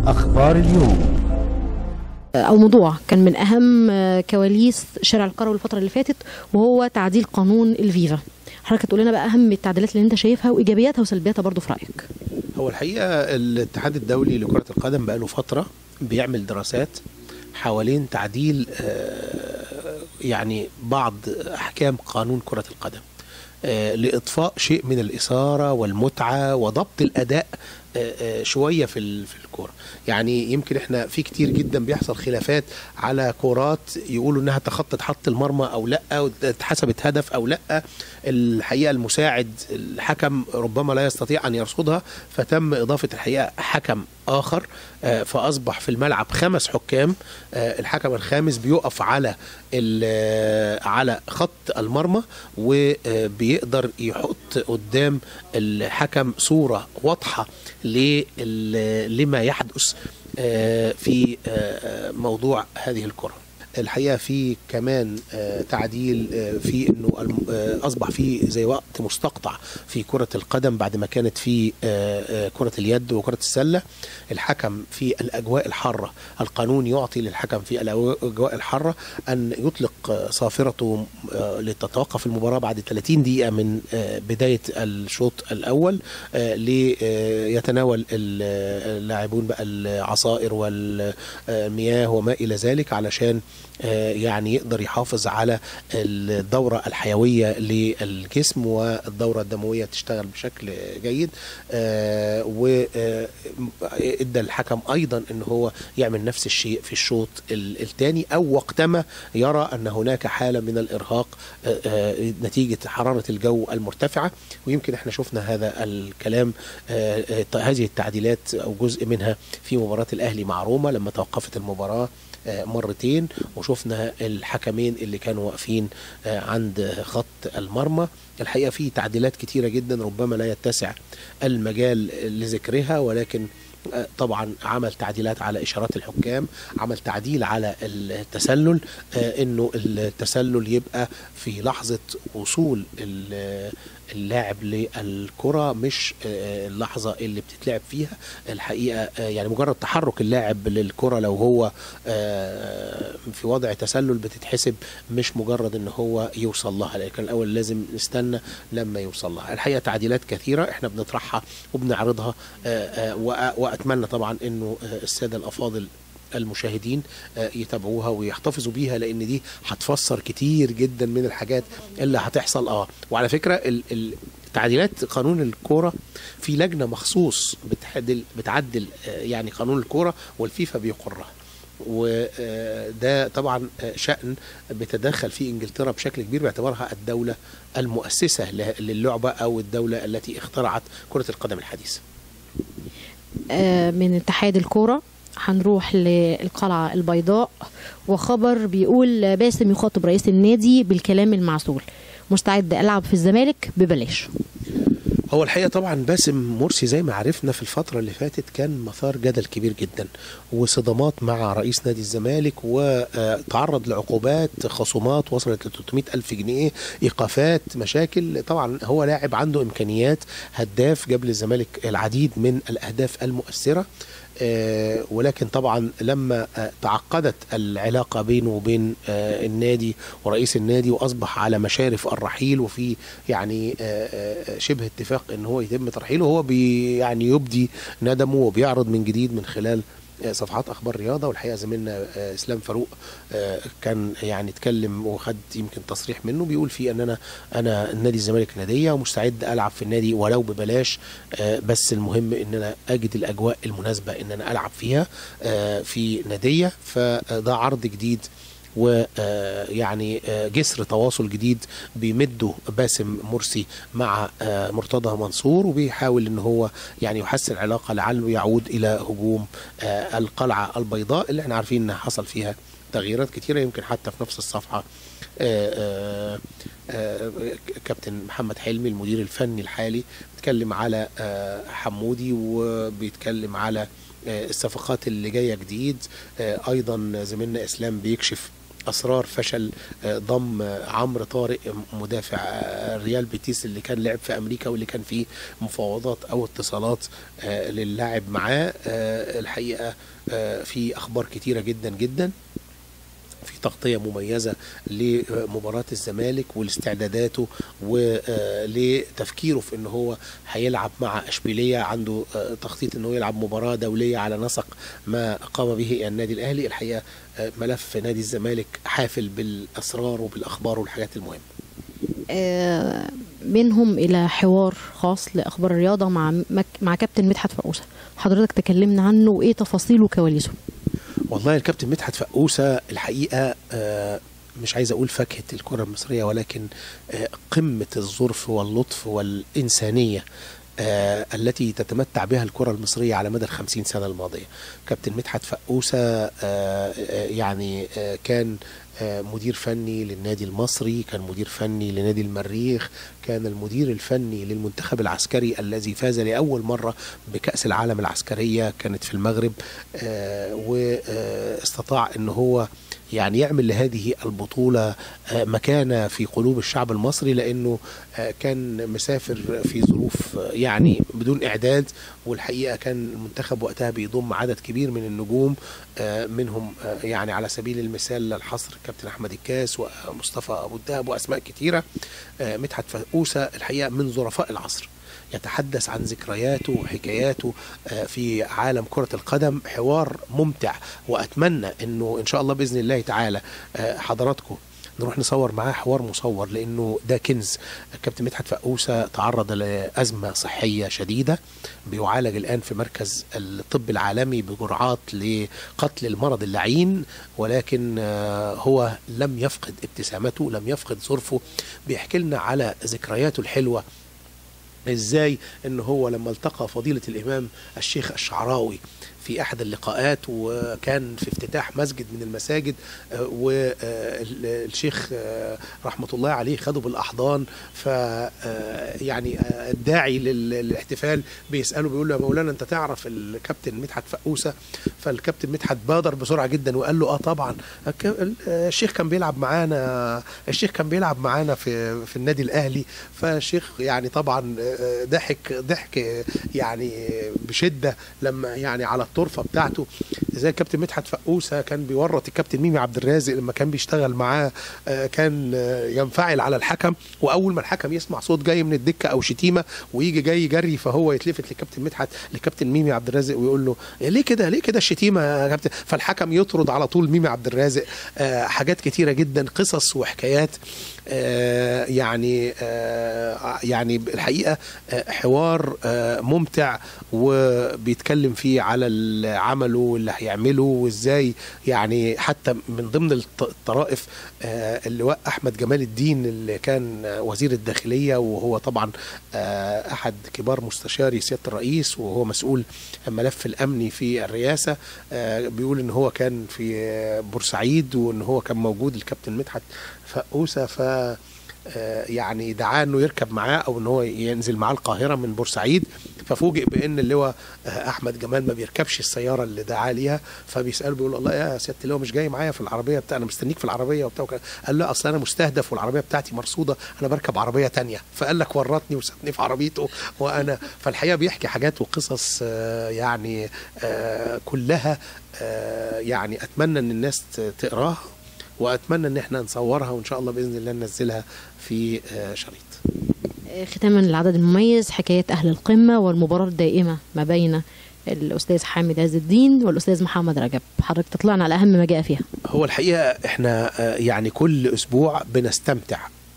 أخبار اليوم او موضوع كان من اهم كواليس شارع القروي الفتره اللي فاتت وهو تعديل قانون الفيفا حضرتك تقول لنا بقى اهم التعديلات اللي انت شايفها وايجابياتها وسلبياتها برضو في رايك هو الحقيقه الاتحاد الدولي لكره القدم بقاله فتره بيعمل دراسات حوالين تعديل يعني بعض احكام قانون كره القدم لاطفاء شيء من الاثاره والمتعه وضبط الاداء شويه في في الكوره يعني يمكن احنا في كتير جدا بيحصل خلافات على كورات يقولوا انها تخطت خط المرمى او لا اتحسبت هدف او لا الحقيقه المساعد الحكم ربما لا يستطيع ان يرصدها فتم اضافه الحقيقه حكم اخر فاصبح في الملعب خمس حكام الحكم الخامس بيقف على على خط المرمى وبيقدر يحط قدام الحكم صوره واضحه لما يحدث في موضوع هذه الكره الحقيقه في كمان تعديل في انه اصبح في زي وقت مستقطع في كره القدم بعد ما كانت في كره اليد وكره السله الحكم في الاجواء الحاره القانون يعطي للحكم في الاجواء الحاره ان يطلق صافرته لتتوقف المباراه بعد 30 دقيقه من بدايه الشوط الاول ليتناول اللاعبون بقى العصائر والمياه وما الى ذلك علشان يعني يقدر يحافظ على الدورة الحيوية للجسم والدورة الدموية تشتغل بشكل جيد وادى الحكم ايضا ان هو يعمل نفس الشيء في الشوط الثاني او وقتما يرى ان هناك حالة من الارهاق نتيجة حرارة الجو المرتفعة ويمكن احنا شفنا هذا الكلام هذه التعديلات او جزء منها في مباراة الاهلي مع روما لما توقفت المباراة مرتين وشفنا الحكمين اللي كانوا واقفين عند خط المرمى الحقيقه في تعديلات كتيره جدا ربما لا يتسع المجال لذكرها ولكن طبعا عمل تعديلات على اشارات الحكام عمل تعديل على التسلل انه التسلل يبقى في لحظه وصول اللاعب للكرة مش اللحظة اللي بتتلعب فيها الحقيقة يعني مجرد تحرك اللاعب للكرة لو هو في وضع تسلل بتتحسب مش مجرد ان هو يوصل لها لكن الاول لازم نستنى لما يوصل لها الحقيقة تعديلات كثيرة احنا بنطرحها وبنعرضها واتمنى طبعا انه السادة الافاضل المشاهدين يتابعوها ويحتفظوا بيها لان دي هتفسر كتير جدا من الحاجات اللي هتحصل اه وعلى فكره ال ال تعديلات قانون الكوره في لجنه مخصوص بتعدل بتعدل يعني قانون الكوره والفيفا بيقرها وده طبعا شأن بتدخل فيه انجلترا بشكل كبير باعتبارها الدولة المؤسسة للعبة او الدولة التي اخترعت كرة القدم الحديثة من اتحاد الكوره هنروح للقلعة البيضاء وخبر بيقول باسم يخاطب رئيس النادي بالكلام المعسول مستعد ألعب في الزمالك ببلاش هو الحقيقه طبعا باسم مرسي زي ما عرفنا في الفتره اللي فاتت كان مثار جدل كبير جدا وصدامات مع رئيس نادي الزمالك وتعرض لعقوبات خصومات وصلت ل 300 الف جنيه ايقافات مشاكل طبعا هو لاعب عنده امكانيات هداف جاب للزمالك العديد من الاهداف المؤثره آه ولكن طبعا لما آه تعقدت العلاقه بينه وبين آه النادي ورئيس النادي واصبح على مشارف الرحيل وفي يعني شبه اتفاق ان هو يتم ترحيله هو بي يعني يبدي ندمه وبيعرض من جديد من خلال صفحات اخبار رياضه والحقيقه زميلنا اسلام فاروق كان يعني اتكلم وخد يمكن تصريح منه بيقول فيه ان انا انا نادي الزمالك ناديه ومستعد العب في النادي ولو ببلاش بس المهم ان انا اجد الاجواء المناسبه ان انا العب فيها في ناديه فده عرض جديد ويعني جسر تواصل جديد بيمده باسم مرسي مع مرتضى منصور وبيحاول ان هو يعني يحسن العلاقه لعله يعود الى هجوم القلعه البيضاء اللي احنا عارفين ان حصل فيها تغييرات كتيره يمكن حتى في نفس الصفحه آآ آآ كابتن محمد حلمي المدير الفني الحالي بيتكلم على حمودي وبيتكلم على الصفقات اللي جايه جديد ايضا زميلنا اسلام بيكشف اسرار فشل آه، ضم آه، عمرو طارق مدافع آه، ريال بيتيس اللي كان لعب في امريكا واللي كان فيه مفاوضات او اتصالات آه، للاعب معاه آه، الحقيقه آه، في اخبار كتيره جدا جدا في تغطيه مميزه لمباراه الزمالك ولاستعداداته ولتفكيره في ان هو هيلعب مع اشبيليه عنده آه، تخطيط ان هو يلعب مباراه دوليه على نسق ما قام به النادي الاهلي الحقيقه آه، ملف نادي الزمالك حافل بالاسرار وبالاخبار والحاجات المهمه آه، منهم الى حوار خاص لاخبار الرياضه مع مك- مع كابتن مدحت فقوسه حضرتك تكلمنا عنه وايه تفاصيله وكواليسه والله الكابتن مدحت فقوسة الحقيقة آه، مش عايز أقول فاكهة الكرة المصرية ولكن آه، قمة الظرف واللطف والإنسانية آه، التي تتمتع بها الكرة المصرية على مدى الخمسين سنة الماضية كابتن مدحت فقوسة آه، آه، يعني آه، كان آه، مدير فني للنادي المصري كان مدير فني لنادي المريخ كان المدير الفني للمنتخب العسكري الذي فاز لأول مرة بكأس العالم العسكرية كانت في المغرب آه، واستطاع ان هو يعني يعمل لهذه البطولة آه، مكانة في قلوب الشعب المصري لأنه آه، كان مسافر في ظروف آه، يعني بدون إعداد والحقيقة كان المنتخب وقتها بيضم عدد كبير من النجوم آه، منهم آه، يعني على سبيل المثال الحصر كابتن أحمد الكاس ومصطفى أبو الدهب وأسماء كتيرة آه، مدحت فقوسة الحقيقة من ظرفاء العصر يتحدث عن ذكرياته وحكاياته آه، في عالم كرة القدم حوار ممتع وأتمنى أنه إن شاء الله بإذن الله تعالى آه، حضراتكم نروح نصور معاه حوار مصور لانه ده كنز الكابتن مدحت فقوسه تعرض لازمه صحيه شديده بيعالج الان في مركز الطب العالمي بجرعات لقتل المرض اللعين ولكن آه، هو لم يفقد ابتسامته لم يفقد ظرفه بيحكي لنا على ذكرياته الحلوه ازاي ان هو لما التقى فضيلة الامام الشيخ الشعراوي في احد اللقاءات وكان في افتتاح مسجد من المساجد والشيخ رحمة الله عليه خده بالاحضان ف آه، يعني آه، الداعي لل- للاحتفال بيساله بيقول له يا مولانا انت تعرف الكابتن مدحت فقوسه فالكابتن مدحت بادر بسرعه جدا وقال له اه طبعا الك- ال- الشيخ كان بيلعب معانا الشيخ كان بيلعب معانا في في النادي الاهلي فالشيخ يعني طبعا آه، ضحك ضحك يعني بشده لما يعني على الطرفه بتاعته زي الكابتن مدحت فقوسه كان بيورط الكابتن ميمي عبد الرازق لما كان بيشتغل معاه آه، كان آه، ينفعل على الحكم واول ما الحكم يسمع صوت جاي من الدكه او شتيمه ويجي جاي جري فهو يتلفت لكابتن مدحت لكابتن ميمي عبد الرازق ويقول له إيه ليه كده ليه كده الشتيمه يا كابتن فالحكم يطرد على طول ميمي عبد الرازق آه، حاجات كتيره جدا قصص وحكايات آه، يعني آه، يعني الحقيقه آه، حوار آه، ممتع وبيتكلم فيه على ال- عمله واللي هيعمله وازاي يعني حتى من ضمن الط- الطرائف آه، اللواء احمد جمال الدين اللي كان آه، وزير الداخليه وهو طبعا آه، احد كبار مستشاري سياده الرئيس وهو مسؤول الملف الامني في الرئاسه آه، بيقول ان هو كان في آه، بورسعيد وان هو كان موجود الكابتن مدحت فقوسه ف آه، يعني دعاه انه يركب معاه او ان هو ينزل معاه القاهره من بورسعيد ففوجئ بان اللواء آه، احمد جمال ما بيركبش السياره اللي دعاه ليها فبيساله بيقول له الله يا سياده اللواء مش جاي معايا في العربيه بتاع انا مستنيك في العربيه وبتاع وكده. قال له اصل انا مستهدف والعربيه بتاعتي مرصوده انا بركب عربيه تانية فقال لك ورطني وسابني في عربيته وانا فالحقيقه بيحكي حاجات وقصص آه، يعني آه، كلها آه، يعني اتمنى ان الناس ت- تقراها واتمنى ان احنا نصورها وان شاء الله باذن الله ننزلها في آه، شريط آه، ختاما للعدد المميز حكايات اهل القمه والمباراه الدائمه ما بين الاستاذ حامد عز الدين والاستاذ محمد رجب حضرتك تطلعنا على اهم ما جاء فيها هو الحقيقه احنا آه، يعني كل اسبوع بنستمتع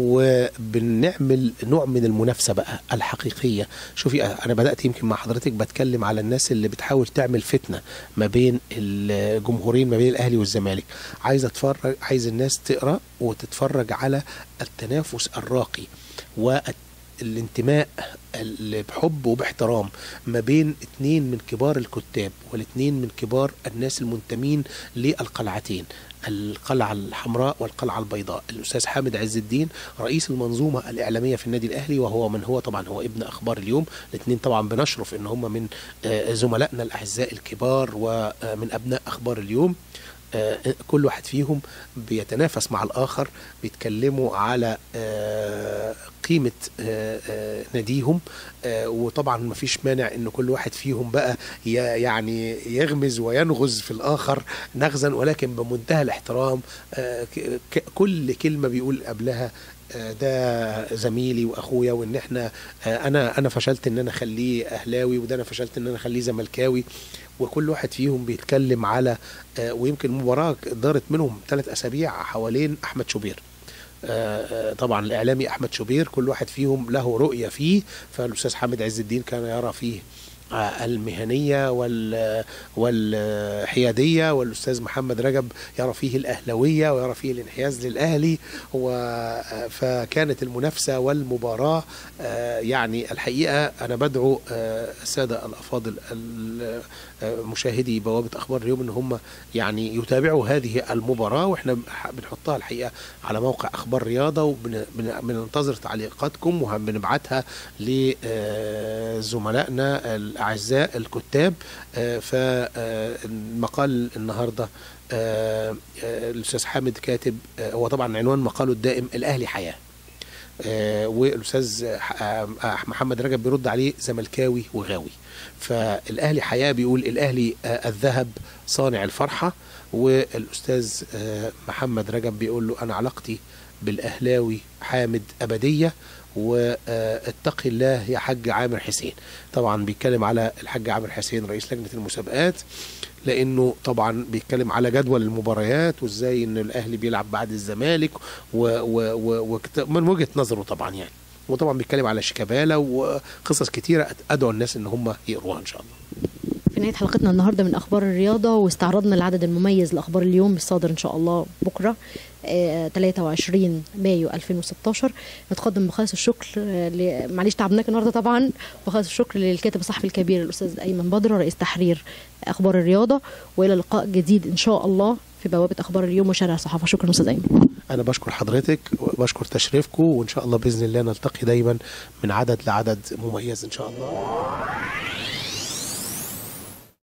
وبنعمل نوع من المنافسه بقى الحقيقيه شوفي آه، انا بدات يمكن مع حضرتك بتكلم على الناس اللي بتحاول تعمل فتنه ما بين الجمهورين ما بين الاهلي والزمالك عايز اتفرج عايز الناس تقرا وتتفرج على التنافس الراقي والانتماء اللي بحب وباحترام ما بين اتنين من كبار الكتاب والاتنين من كبار الناس المنتمين للقلعتين القلعة الحمراء والقلعة البيضاء الأستاذ حامد عز الدين رئيس المنظومة الإعلامية في النادي الأهلي وهو من هو طبعا هو ابن أخبار اليوم الاثنين طبعا بنشرف إن هم من آه، زملائنا الأعزاء الكبار ومن أبناء أخبار اليوم آه، كل واحد فيهم بيتنافس مع الآخر بيتكلموا على آه، قيمة آه، آه، ناديهم آه، وطبعا ما فيش مانع ان كل واحد فيهم بقى ي- يعني يغمز وينغز في الآخر نغزا ولكن بمنتهى الاحترام آه، ك- ك- كل كلمة بيقول قبلها آه، ده زميلي واخويا وان احنا آه، انا انا فشلت ان انا اخليه اهلاوي وده انا فشلت ان انا اخليه زملكاوي وكل واحد فيهم بيتكلم على آه، ويمكن مباراه دارت منهم ثلاث اسابيع حوالين احمد شوبير آه، آه، طبعا الاعلامي احمد شوبير كل واحد فيهم له رؤيه فيه فالاستاذ حامد عز الدين كان يرى فيه آه، المهنيه وال والحياديه والاستاذ محمد رجب يرى فيه الاهلاويه ويرى فيه الانحياز للاهلي و فكانت المنافسه والمباراه آه، يعني الحقيقه انا بدعو آه، الساده الافاضل ال- آه، مشاهدي بوابه اخبار اليوم ان هم يعني يتابعوا هذه المباراه واحنا بنحطها الحقيقه على موقع اخبار رياضه وبننتظر تعليقاتكم وبنبعتها لزملائنا الاعزاء الكتاب آه، فالمقال النهارده آه، آه، الاستاذ حامد كاتب آه، هو طبعا عنوان مقاله الدائم الاهلي حياه آه، والاستاذ ح- آه، محمد رجب بيرد عليه زملكاوي وغاوي فالاهلي حياه بيقول الاهلي آه، الذهب صانع الفرحه والاستاذ آه، محمد رجب بيقول له انا علاقتي بالاهلاوي حامد ابديه واتقي الله يا حاج عامر حسين طبعا بيتكلم على الحاج عامر حسين رئيس لجنه المسابقات لانه طبعا بيتكلم على جدول المباريات وازاي ان الاهلي بيلعب بعد الزمالك و و و وكت- من وجهه نظره طبعا يعني وطبعا بيتكلم على شيكابالا وقصص كتيره ادعو الناس ان هم يقروها ان شاء الله في نهايه حلقتنا النهارده من اخبار الرياضه واستعرضنا العدد المميز لاخبار اليوم الصادر ان شاء الله بكره آه 23 مايو 2016 نتقدم بخالص الشكر آه ل- معلش تعبناك النهارده طبعا بخالص الشكر للكاتب الصحفي الكبير الاستاذ ايمن بدر رئيس تحرير اخبار الرياضه والى لقاء جديد ان شاء الله في بوابه اخبار اليوم وشارع الصحافه شكرا استاذ ايمن انا بشكر حضرتك وبشكر تشريفكم وان شاء الله باذن الله نلتقي دايما من عدد لعدد مميز ان شاء الله